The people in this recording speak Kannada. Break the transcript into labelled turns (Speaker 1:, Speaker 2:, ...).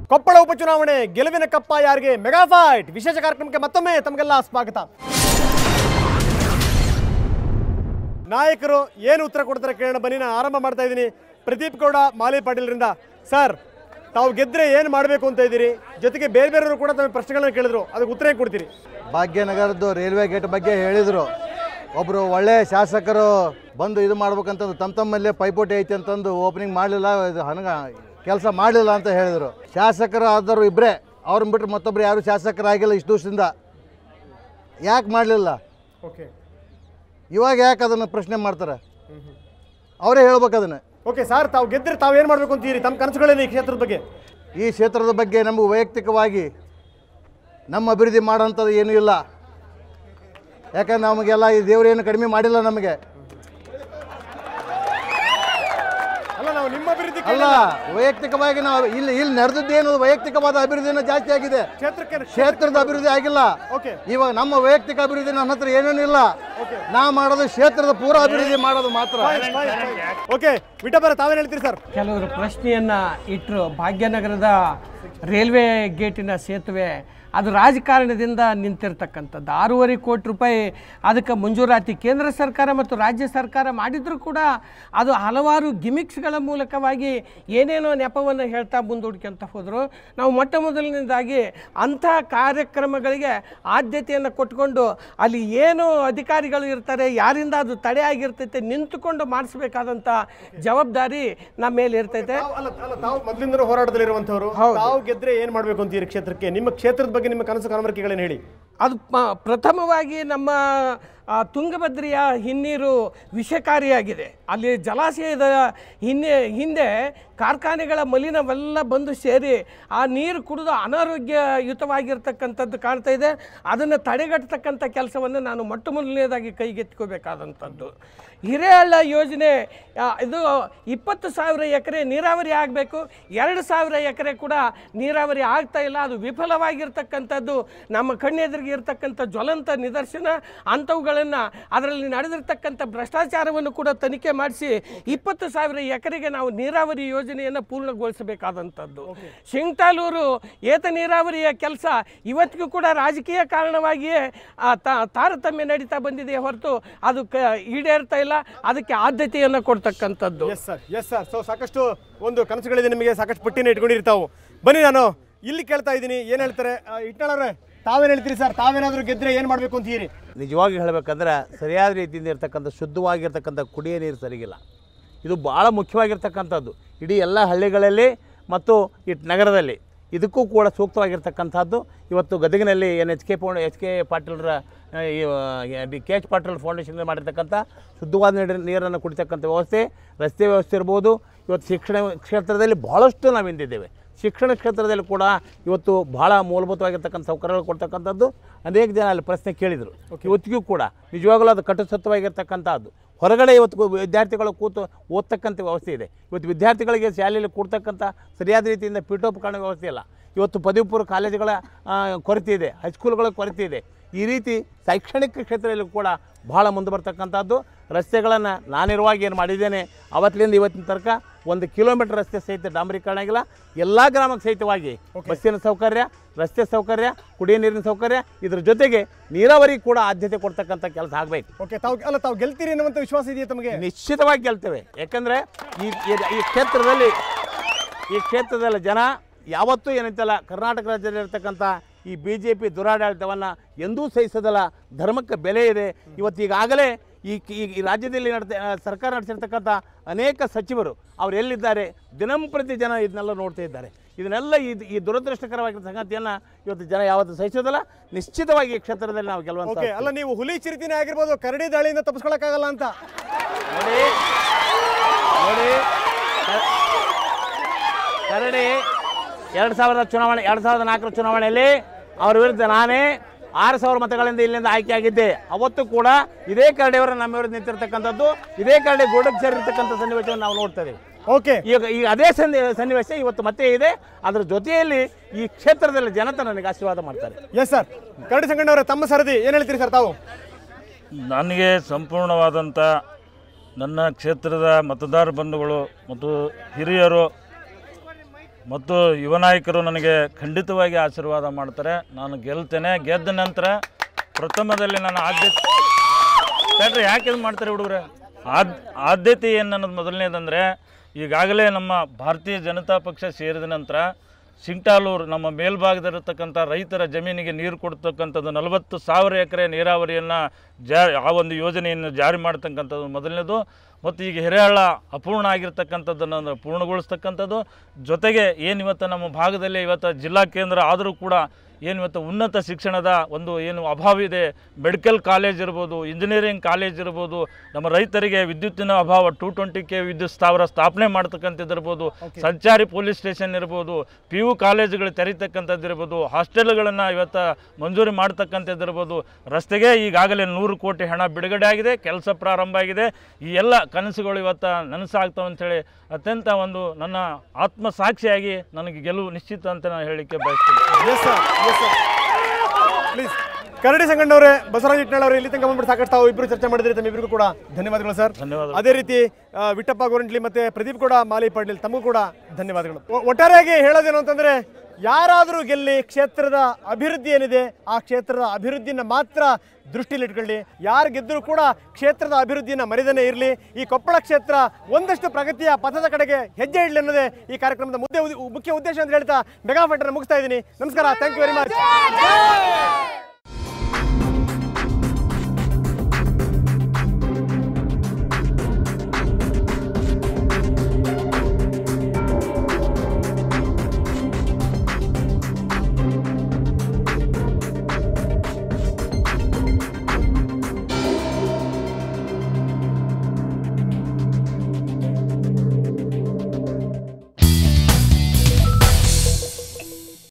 Speaker 1: ಕೊಪ್ಪಳ ಉಪಚುನಾವಣೆ ಗೆಲುವಿನ ಕಪ್ಪ ಯಾರಿಗೆ ಮೆಗಾ ಫೈಟ್ ವಿಶೇಷ ಕಾರ್ಯಕ್ರಮಕ್ಕೆ ಮತ್ತೊಮ್ಮೆ ತಮಗೆಲ್ಲ ಸ್ವಾಗತ ನಾಯಕರು ಏನು ಉತ್ತರ ಕೊಡ್ತಾರೆ ಕೇಳೋಣ ಬನ್ನಿ ನಾನು ಆರಂಭ ಮಾಡ್ತಾ ಇದ್ದೀನಿ ಪ್ರದೀಪ್ ಗೌಡ ಮಾಲಿ ಪಾಟೀಲ್ರಿಂದ ಸರ್ ತಾವು ಗೆದ್ರೆ ಏನು ಮಾಡಬೇಕು ಅಂತ ಇದ್ದೀರಿ ಜೊತೆಗೆ ಬೇರೆ ಬೇರೆಯವರು ಕೂಡ ತಮ್ಮ ಪ್ರಶ್ನೆಗಳನ್ನ ಕೇಳಿದ್ರು ಅದಕ್ಕೆ ಉತ್ತರ ಹೇಗೆ ಕೊಡ್ತೀರಿ
Speaker 2: ಭಾಗ್ಯನಗರದ್ದು ರೈಲ್ವೆ ಗೇಟ್ ಬಗ್ಗೆ ಹೇಳಿದರು ಒಬ್ಬರು ಒಳ್ಳೆ ಶಾಸಕರು ಬಂದು ಇದು ಮಾಡ್ಬೇಕಂತಂದು ತಮ್ಮ ತಮ್ಮಲ್ಲೇ ಪೈಪೋಟಿ ಐತಿ ಅಂತಂದು ಓಪನಿಂಗ್ ಮಾಡಲಿಲ್ಲ ಇದು ಹಣಗ ಕೆಲಸ ಮಾಡಲಿಲ್ಲ ಅಂತ ಹೇಳಿದರು ಶಾಸಕರು ಆದರು ಇಬ್ಬರೇ ಅವ್ರನ್ನ ಬಿಟ್ಟರೆ ಮತ್ತೊಬ್ರು ಯಾರು ಶಾಸಕರಾಗಿಲ್ಲ ಇಷ್ಟು ದಿವಸದಿಂದ ಯಾಕೆ ಮಾಡಲಿಲ್ಲ
Speaker 1: ಓಕೆ
Speaker 2: ಇವಾಗ ಯಾಕೆ ಅದನ್ನು ಪ್ರಶ್ನೆ ಮಾಡ್ತಾರೆ ಅವರೇ ಹೇಳ್ಬೇಕು ಅದನ್ನು
Speaker 1: ಓಕೆ ಸರ್ ತಾವು ಗೆದ್ರೆ ತಾವು ಏನು ಮಾಡಬೇಕು ಅಂತೀರಿ ತಮ್ಮ ಕನಸುಗಳೇನು ಈ ಕ್ಷೇತ್ರದ ಬಗ್ಗೆ
Speaker 2: ಈ ಕ್ಷೇತ್ರದ ಬಗ್ಗೆ ನಮಗೆ ವೈಯಕ್ತಿಕವಾಗಿ ನಮ್ಮ ಅಭಿವೃದ್ಧಿ ಮಾಡೋಂಥದ್ದು ಏನೂ ಇಲ್ಲ ಯಾಕಂದ್ರೆ ನಮಗೆಲ್ಲ ಈ ದೇವರೇನು ಕಡಿಮೆ ಮಾಡಿಲ್ಲ ನಮಗೆ
Speaker 1: ಅಲ್ಲ ನಾವು ನಿಮ್ಮ ಅಭಿವೃದ್ಧಿ
Speaker 2: ಅಲ್ಲ ವೈಯಕ್ತಿಕವಾಗಿ ನಾವು ಇಲ್ಲಿ ಇಲ್ಲಿ ನಡೆದದ್ದೇನು ವೈಯಕ್ತಿಕವಾದ ಅಭಿವೃದ್ಧಿನ ಜಾಸ್ತಿ ಆಗಿದೆ
Speaker 1: ಕ್ಷೇತ್ರಕ್ಕೆ
Speaker 2: ಕ್ಷೇತ್ರದ ಅಭಿವೃದ್ಧಿ ಆಗಿಲ್ಲ
Speaker 1: ಓಕೆ
Speaker 2: ಇವಾಗ ನಮ್ಮ ವೈಯಕ್ತಿಕ ಅಭಿವೃದ್ಧಿ ನನ್ನ ಹತ್ರ ಏನೇನಿಲ್ಲ ನಾ ಮಾಡೋದು ಕ್ಷೇತ್ರದ ಪೂರ ಅಭಿವೃದ್ಧಿ ಮಾಡೋದು ಮಾತ್ರ
Speaker 1: ಓಕೆ ವಿಠಬರ ತಾವೇನು ಹೇಳ್ತೀರಿ ಸರ್
Speaker 3: ಕೆಲವರು ಪ್ರಶ್ನೆಯನ್ನು ಇಟ್ಟರು ಭಾಗ್ಯನಗರದ ರೈಲ್ವೆ ಗೇಟಿನ ಸೇತುವೆ ಅದು ರಾಜಕಾರಣದಿಂದ ನಿಂತಿರ್ತಕ್ಕಂಥದ್ದು ಆರೂವರೆ ಕೋಟಿ ರೂಪಾಯಿ ಅದಕ್ಕೆ ಮಂಜೂರಾತಿ ಕೇಂದ್ರ ಸರ್ಕಾರ ಮತ್ತು ರಾಜ್ಯ ಸರ್ಕಾರ ಮಾಡಿದರೂ ಕೂಡ ಅದು ಹಲವಾರು ಗಿಮಿಕ್ಸ್ಗಳ ಮೂಲಕವಾಗಿ ಏನೇನೋ ನೆಪವನ್ನು ಹೇಳ್ತಾ ಮುಂದೂಡ್ಕೊಂತ ಹೋದರು ನಾವು ಮೊಟ್ಟ ಮೊದಲನೇದಾಗಿ ಅಂಥ ಕಾರ್ಯಕ್ರಮಗಳಿಗೆ ಆದ್ಯತೆಯನ್ನು ಕೊಟ್ಕೊಂಡು ಅಲ್ಲಿ ಏನು ಅಧಿಕಾರಿಗಳು ಇರ್ತಾರೆ ಯಾರಿಂದ ಅದು ತಡೆ ಆಗಿರ್ತೈತೆ ನಿಂತುಕೊಂಡು ಮಾಡಿಸ್ಬೇಕಾದಂಥ ಜವಾಬ್ದಾರಿ ನಮ್ಮ ಮೇಲೆ ಇರ್ತೈತೆ
Speaker 1: ತಾವು- ಅಲ್ಲ ಅಲ್ಲ ತಾವು ಮೊದಲಿಂದ ಹೋರಾಟದಲ್ಲಿರುವಂತವರು ತಾವು ಗೆದ್ರೆ ಏನ್ ಮಾಡ್ಬೇಕು ಅಂತೀರಿ ಕ್ಷೇತ್ರಕ್ಕೆ ನಿಮ್ಮ ಕ್ಷೇತ್ರದ ಬಗ್ಗೆ ನಿಮ್ಮ ಕನಸು ಕನವರಿಕೆಗಳೇನು ಹೇಳಿ
Speaker 3: ಅದು ಪ- ಪ್ರಥಮವಾಗಿ ನಮ್ಮ ಆ, ತುಂಗಭದ್ರೆಯ ಹಿನ್ನೀರು ವಿಷಕಾರಿಯಾಗಿದೆ ಅಲ್ಲಿ ಜಲಾಶಯದ ಹಿನ್ನೆ ಹಿಂದೆ ಕಾರ್ಖಾನೆಗಳ ಮಲಿನವೆಲ್ಲ ಬಂದು ಸೇರಿ ಆ ನೀರು ಕುಡಿದು ಅನಾರೋಗ್ಯಯುತವಾಗಿರ್ತಕ್ಕಂಥದ್ದು ಕಾಣ್ತಾ ಇದೆ ಅದನ್ನು ತಡೆಗಟ್ಟತಕ್ಕಂಥ ಕೆಲಸವನ್ನು ನಾನು ಮೊಟ್ಟ ಮೊದಲನೇದಾಗಿ ಕೈಗೆತ್ತಿಕೋಬೇಕಾದಂಥದ್ದು ಹಿರೇಹಳ್ಳ ಯೋಜನೆ ಆ, ಇದು ಇಪ್ಪತ್ತು ಸಾವಿರ ಎಕರೆ ನೀರಾವರಿ ಆಗಬೇಕು ಎರಡು ಸಾವಿರ ಎಕರೆ ಕೂಡ ನೀರಾವರಿ ಆಗ್ತಾ ಇಲ್ಲ ಅದು ವಿಫಲವಾಗಿರ್ತಕ್ಕಂಥದ್ದು ನಮ್ಮ ಕಣ್ಣೆದುರಿಗೆ ಇರ್ತಕ್ಕಂಥ ಜ್ವಲಂತ ನಿದರ್ಶನ ಅಂಥವುಗಳನ್ನು ಅದರಲ್ಲಿ ನಡೆದಿರ್ತಕ್ಕಂಥ ಭ್ರಷ್ಟಾಚಾರವನ್ನು ಕೂಡ ತನಿಖೆ ಮಾಡಿಸಿ ಇಪ್ಪತ್ತು ಸಾವಿರ ಎಕರೆಗೆ ನಾವು ನೀರಾವರಿ ಯೋಜನೆಯನ್ನು ಪೂರ್ಣಗೊಳಿಸಬೇಕಾದಂಥದ್ದು ಶಿಂಗ್ಟಾಲೂರು ಏತ ನೀರಾವರಿಯ ಕೆಲಸ ಇವತ್ತಿಗೂ ಕೂಡ ರಾಜಕೀಯ ಕಾರಣವಾಗಿಯೇ ಆ, ತಾ- ತಾರತಮ್ಯ ನಡೀತಾ ಬಂದಿದೆ ಹೊರತು ಅದು ಕ ಈಡೇರ್ತಾ ಇಲ್ಲ ಅದಕ್ಕೆ ಆದ್ಯತೆಯನ್ನು ಕೊಡ್ತಕ್ಕಂಥದ್ದು
Speaker 1: yes sir yes sir so ಸಾಕಷ್ಟು ಒಂದು ಕನಸುಗಳಿದೆ ನಿಮಗೆ ಸಾಕಷ್ಟು ಪಟ್ಟಿನ ಇಟ್ಕೊಂಡಿರ್ತಾವು ಬನ್ನಿ ನಾನು ಇಲ್ಲಿ ಕೇಳ್ತಾ ಇದ್ದೀನಿ ಏನು ಹೇಳ್ತಾರೆ ಇಟ್ಟಾಳವ್ರೆ ತಾವೇನು ಹೇಳ್ತೀರಿ ಸರ್ ತಾವೇನಾದರೂ ಗೆದ್ರೆ ಏನು ಮಾಡಬೇಕು ಅಂತೀರಿ
Speaker 4: ನಿಜವಾಗಿ ಹೇಳಬೇಕಂದ್ರೆ ಸರಿಯಾದ ರೀತಿಯಿಂದ ಇರ್ತಕ್ಕಂಥ ಶುದ್ಧವಾಗಿರ್ತಕ್ಕಂಥ ಕುಡಿಯೋ ನೀರು ಸರಿಗಿಲ್ಲ ಇದು ಭಾಳ ಮುಖ್ಯವಾಗಿರ್ತಕ್ಕಂಥದ್ದು ಇಡೀ ಎಲ್ಲ ಹಳ್ಳಿಗಳಲ್ಲಿ ಮತ್ತು ಈ ನಗರದಲ್ಲಿ ಇದಕ್ಕೂ ಕೂಡ ಸೂಕ್ತವಾಗಿರ್ತಕ್ಕಂಥದ್ದು ಇವತ್ತು ಗದಗಿನಲ್ಲಿ ಏನು ಎಚ್ ಕೆ ಪೌಂಡ್ ಎಚ್ ಕೆ ಪಾಟೀಲ್ರ ಆ, ಈ, ಆ, D K H Patil foundation ಮಾಡಿರ್ತಕ್ಕಂಥ ಶುದ್ಧವಾದ ನೀರು ನೀರನ್ನು ಕುಡಿತಕ್ಕಂಥ ವ್ಯವಸ್ಥೆ ರಸ್ತೆ ವ್ಯವಸ್ಥೆ ಇರ್ಬೋದು ಇವತ್ತು ಶಿಕ್ಷಣ ಕ್ಷೇತ್ರದಲ್ಲಿ ಭಾಳಷ್ಟು ನಾವು ಹಿಂದಿದ್ದೇವೆ ಶಿಕ್ಷಣ ಕ್ಷೇತ್ರದಲ್ಲಿ ಕೂಡ ಇವತ್ತು ಭಾಳ ಮೂಲಭೂತವಾಗಿರ್ತಕ್ಕಂಥ ಸೌಕರ್ಯಗಳು ಕೊಡ್ತಕ್ಕಂಥದ್ದು ಅನೇಕ ಜನ ಅಲ್ಲಿ ಪ್ರಶ್ನೆ ಕೇಳಿದರು ಇವತ್ತಿಗೂ ಕೂಡ ನಿಜವಾಗಲೂ ಅದು ಕಟುಸತ್ವವಾಗಿರ್ತಕ್ಕಂಥದ್ದು ಹೊರಗಡೆ ಇವತ್ತು ಗು- ವಿದ್ಯಾರ್ಥಿಗಳು ಕೂತು ಓದ್ತಕ್ಕಂಥ ವ್ಯವಸ್ಥೆ ಇದೆ ಇವತ್ತು ವಿದ್ಯಾರ್ಥಿಗಳಿಗೆ ಶಾಲೆಯಲ್ಲಿ ಕೂಡ್ತಕ್ಕಂಥ ಸರಿಯಾದ ರೀತಿಯಿಂದ ಪೀಠೋಪಕರಣ ವ್ಯವಸ್ಥೆ ಇಲ್ಲ ಇವತ್ತು ಪದವಿ ಪೂರ್ವ ಕಾಲೇಜುಗಳ ಆ, ಕೊರತೆ ಇದೆ ಹೈಸ್ಕೂಲ್ಗಳ ಕೊರತೆ ಇದೆ ಈ ರೀತಿ ಶೈಕ್ಷಣಿಕ ಕ್ಷೇತ್ರದಲ್ಲಿ ಕೂಡ ಭಾಳ ಮುಂದೆ ಬರ್ತಕ್ಕಂಥದ್ದು ರಸ್ತೆಗಳನ್ನು ನಾನಿರುವಾಗ ಏನು ಮಾಡಿದ್ದೇನೆ ಅವತ್ತಿನಿಂದ ಇವತ್ತಿನ ತನಕ ಒಂದು ಕಿಲೋಮೀಟರ್ ರಸ್ತೆ ಸಹಿತ ಡಾಂಬರೀಕರಣ ಆಗಿಲ್ಲ ಎಲ್ಲ ಗ್ರಾಮಕ್ಕೆ ಸಹಿತವಾಗಿ ಬಸ್ಸಿನ ಸೌಕರ್ಯ ರಸ್ತೆ ಸೌಕರ್ಯ ಕುಡಿಯೋ ನೀರಿನ ಸೌಕರ್ಯ ಇದ್ರ ಜೊತೆಗೆ ನೀರಾವರಿ ಕೂಡ ಆದ್ಯತೆ ಕೊಡ್ತಕ್ಕಂಥ ಕೆಲಸ ಆಗಬೇಕು
Speaker 1: ಓಕೆ ತಾವು ಅಲ್ಲ ತಾವು ಗೆಲ್ತೀರಿ ಅನ್ನುವಂಥ ವಿಶ್ವಾಸ ಇದೆಯಾ ತಮಗೆ
Speaker 4: ನಿಶ್ಚಿತವಾಗಿ ಗೆಲ್ತೇವೆ ಯಾಕಂದರೆ ಈ ಈ- ಈ ಕ್ಷೇತ್ರದಲ್ಲಿ ಈ ಕ್ಷೇತ್ರದಲ್ಲಿ ಜನ ಯಾವತ್ತೂ ಏನಂತಲ್ಲ ಕರ್ನಾಟಕ ರಾಜ್ಯದಲ್ಲಿರ್ತಕ್ಕಂಥ ಈ ಬಿ ಜೆ ಪಿ ದುರಾಡಳಿತವನ್ನು ಎಂದೂ ಸಹಿಸೋದಲ್ಲ ಧರ್ಮಕ್ಕೆ ಬೆಲೆ ಇದೆ ಇವತ್ತು ಈಗಾಗಲೇ ಈ ಈ- ಈ ರಾಜ್ಯದಲ್ಲಿ ನಡೆದ ಆ, ಸರ್ಕಾರ ನಡೆಸಿರ್ತಕ್ಕಂಥ ಅನೇಕ ಸಚಿವರು ಅವ್ರು ಎಲ್ಲಿದ್ದಾರೆ ದಿನಂಪ್ರತಿ ಜನ ಇದನ್ನೆಲ್ಲ ನೋಡ್ತಾ ಇದ್ದಾರೆ ಇದನ್ನೆಲ್ಲ ಈ ಈ ದುರದೃಷ್ಟಕರವಾಗಿರೋ ಸಂಗತಿಯನ್ನು ಇವತ್ತು ಜನ ಯಾವತ್ತೂ ಸಹಿಸೋದಿಲ್ಲ ನಿಶ್ಚಿತವಾಗಿ ಈ ಕ್ಷೇತ್ರದಲ್ಲಿ ನಾವು ಗೆಲ್ಲುವಂಥ
Speaker 1: ಓಕೆ ಅಲ್ಲ ನೀವು ಹುಲಿ ಚಿರಿತಿನೇ ಆಗಿರ್ಬೋದು ಕರಡಿ ದಾಳಿಯಿಂದ ತಪ್ಪಿಸ್ಕೊಳಕ್ಕಾಗಲ್ಲ ಅಂತ
Speaker 4: ನೋಡಿ ನೋಡಿ ಕ- ಕರಡಿ ಎರಡು ಸಾವಿರದ ಚುನಾವಣೆ ಎರಡು ಸಾವಿರದ ನಾಲ್ಕರ ಚುನಾವಣೆಯಲ್ಲಿ ಅವ್ರ ವಿರುದ್ಧ ನಾನೇ ಆರು ಸಾವಿರ ಮತಗಳಿಂದ ಇಲ್ಲಿಂದ ಆಯ್ಕೆಯಾಗಿದ್ದೆ ಅವತ್ತು ಕೂಡ ಇದೇ ಕರಡಿಯವರು ನಮ್ಮ ವಿರುದ್ಧ ನಿಂತಿರ್ತಕ್ಕಂಥದ್ದು ಇದೇ ಕರಡಿ ಗೋಡಕ್ಕೆ ಸೇರಿರ್ತಕ್ಕಂಥ ಸನ್ನಿವೇಶವನ್ನು ನಾವು ನೋಡ್ತಾ ಇದ್ದೀವಿ
Speaker 1: ಓಕೆ
Speaker 4: ಈಗ ಈಗ ಅದೇ ಸನ್ನಿ ಸನ್ನಿವೇಶ ಇವತ್ತು ಮತ್ತೆ ಇದೆ ಅದರ ಜೊತೆಯಲ್ಲಿ ಈ ಕ್ಷೇತ್ರದಲ್ಲಿ ಜನತೆ ನನಗೆ ಆಶೀರ್ವಾದ ಮಾಡ್ತಾರೆ
Speaker 1: ಎಸ್ ಸರ್ ಕರಡಿ ಸಂಗಣ್ಣವರೇ ತಮ್ಮ ಸರದಿ ಏನು ಹೇಳ್ತೀರಿ ಸರ್ ತಾವು
Speaker 5: ನನಗೆ ಸಂಪೂರ್ಣವಾದಂಥ ನನ್ನ ಕ್ಷೇತ್ರದ ಮತದಾರ ಬಂಧುಗಳು ಮತ್ತು ಹಿರಿಯರು ಮತ್ತು ಯುವ ನಾಯಕರು ನನಗೆ ಖಂಡಿತವಾಗಿ ಆಶೀರ್ವಾದ ಮಾಡ್ತಾರೆ ನಾನು ಗೆಲ್ತೇನೆ ಗೆದ್ದ ನಂತರ ಪ್ರಥಮದಲ್ಲಿ ನಾನು ಆದ್ಯತೆ ಯಾಕ್ರಿ ಯಾಕೆ ಇದು ಮಾಡ್ತಾರೆ ಹುಡುಗರೆ ಆದ್ ಆದ್ಯತೆ ಏನು ಅನ್ನೋದು ಮೊದಲನೇದಂದರೆ ಈಗಾಗಲೇ ನಮ್ಮ ಭಾರತೀಯ ಜನತಾ ಪಕ್ಷ ಸೇರಿದ ನಂತರ ಸಿಂಗ್ಟಾಲೂರು ನಮ್ಮ ಮೇಲ್ಭಾಗದಲ್ಲಿರ್ತಕ್ಕಂಥ ರೈತರ ಜಮೀನಿಗೆ ನೀರು ಕೊಡ್ತಕ್ಕಂಥದ್ದು ನಲವತ್ತು ಸಾವಿರ ಎಕರೆ ನೀರಾವರಿಯನ್ನು ಜಾ ಆ ಒಂದು ಯೋಜನೆಯನ್ನು ಜಾರಿ ಮಾಡ್ತಕ್ಕಂಥದ್ದು ಮೊದಲನೇದು ಮತ್ತು ಈಗ ಹಿರೇಹಳ್ಳ ಅಪೂರ್ಣ ಆಗಿರ್ತಕ್ಕಂಥದ್ದನ್ನು ಪೂರ್ಣಗೊಳಿಸ್ತಕ್ಕಂಥದ್ದು ಜೊತೆಗೆ ಏನು ಇವತ್ತು ನಮ್ಮ ಭಾಗದಲ್ಲಿ ಇವತ್ತು ಜಿಲ್ಲಾ ಕೇಂದ್ರ ಆದರೂ ಕೂಡ ಏನು ಇವತ್ತು ಉನ್ನತ ಶಿಕ್ಷಣದ ಒಂದು ಏನು ಅಭಾವ ಇದೆ ಮೆಡಿಕಲ್ ಕಾಲೇಜ್ ಇರ್ಬೋದು ಇಂಜಿನಿಯರಿಂಗ್ ಕಾಲೇಜ್ ಇರ್ಬೋದು ನಮ್ಮ ರೈತರಿಗೆ ವಿದ್ಯುತ್ತಿನ ಅಭಾವ ಟೂ ಟ್ವೆಂಟಿ ಕೆ ವಿದ್ಯುತ್ ಸ್ಥಾವರ ಸ್ಥಾಪನೆ ಮಾಡ್ತಕ್ಕಂಥದ್ದು ಇರ್ಬೋದು ಸಂಚಾರಿ ಪೊಲೀಸ್ ಸ್ಟೇಷನ್ ಇರ್ಬೋದು ಪಿ ಯು ಕಾಲೇಜುಗಳು ತೆರೀತಕ್ಕಂಥದ್ದು ಇರ್ಬೋದು ಹಾಸ್ಟೆಲ್ಗಳನ್ನು ಇವತ್ತು ಮಂಜೂರಿ ಮಾಡ್ತಕ್ಕಂಥದ್ದು ಇರ್ಬೋದು ರಸ್ತೆಗೆ ಈಗಾಗಲೇ ನೂರು ಕೋಟಿ ಹಣ ಬಿಡುಗಡೆ ಆಗಿದೆ ಕೆಲಸ ಪ್ರಾರಂಭ ಆಗಿದೆ ಈ ಎಲ್ಲ ಕನಸುಗಳು ಇವತ್ತು ನನಸಾಗ್ತಾವೆ ಅಂತೇಳಿ ಅತ್ಯಂತ ಒಂದು ನನ್ನ ಆತ್ಮಸಾಕ್ಷಿಯಾಗಿ ನನಗೆ ಗೆಲುವು ನಿಶ್ಚಿತ ಅಂತ ನಾನು ಹೇಳಲಿಕ್ಕೆ ಬಯಸ್ತೀನಿ
Speaker 1: yes sir yes sir please Karadi ಸಂಗಣ್ಣವರೇ ಬಸವರಾಜ ಇಟ್ನಾಳ್ ಇಲ್ಲಿ ತನಕ ಬಂದ್ಬಿಟ್ಟು ಸಾಕಷ್ಟು ತಾವು ಇಬ್ಬರು ಚರ್ಚೆ ಮಾಡಿದ್ರಿ ತಮ್ಮಿಬ್ಬರಿಗೂ ಕೂಡ ಧನ್ಯವಾದಗಳು ಸರ್
Speaker 5: ಧನ್ಯವಾದಗಳು.
Speaker 1: ಅದೇ ರೀತಿ ಆ, ವಿಠಪ್ಪ ಗೋರಂಟ್ಲಿ ಮತ್ತೆ ಪ್ರದೀಪ್ ಕೂಡ ಮಾಲಿ ಪಾಟೀಲ್ ತಮಗೂ ಕೂಡ ಧನ್ಯವಾದಗಳು ಒ- ಒಟ್ಟಾರೆಯಾಗಿ ಹೇಳೋದೇನು ಅಂತಂದ್ರೆ ಯಾರಾದರೂ ಗೆಲ್ಲಿ ಕ್ಷೇತ್ರದ ಅಭಿವೃದ್ಧಿ ಏನಿದೆ ಆ ಕ್ಷೇತ್ರದ ಅಭಿವೃದ್ಧಿನ ಮಾತ್ರ ದೃಷ್ಟಿಯಲ್ಲಿ ಇಟ್ಕೊಳ್ಳಿ ಯಾರು ಗೆದ್ದರೂ ಕೂಡ ಕ್ಷೇತ್ರದ ಅಭಿವೃದ್ಧಿನ ಮರಿದನೇ ಇರಲಿ ಈ ಕೊಪ್ಪಳ ಕ್ಷೇತ್ರ ಒಂದಷ್ಟು ಪ್ರಗತಿಯ ಪಥದ ಕಡೆಗೆ ಹೆಜ್ಜೆ ಇಡಲಿ ಅನ್ನೋದೇ ಈ ಕಾರ್ಯಕ್ರಮದ ಮುದ್ದೆ ಉದ್- ಮುಖ್ಯ ಉದ್ದೇಶ ಅಂತ ಹೇಳ್ತಾ ಮೆಗಾ ಫಂಟನ್ನು ಮುಗಿಸ್ತಾ ಇದ್ದೀನಿ ನಮಸ್ಕಾರ ಥ್ಯಾಂಕ್ ಯು ವೆರಿ ಮಚ್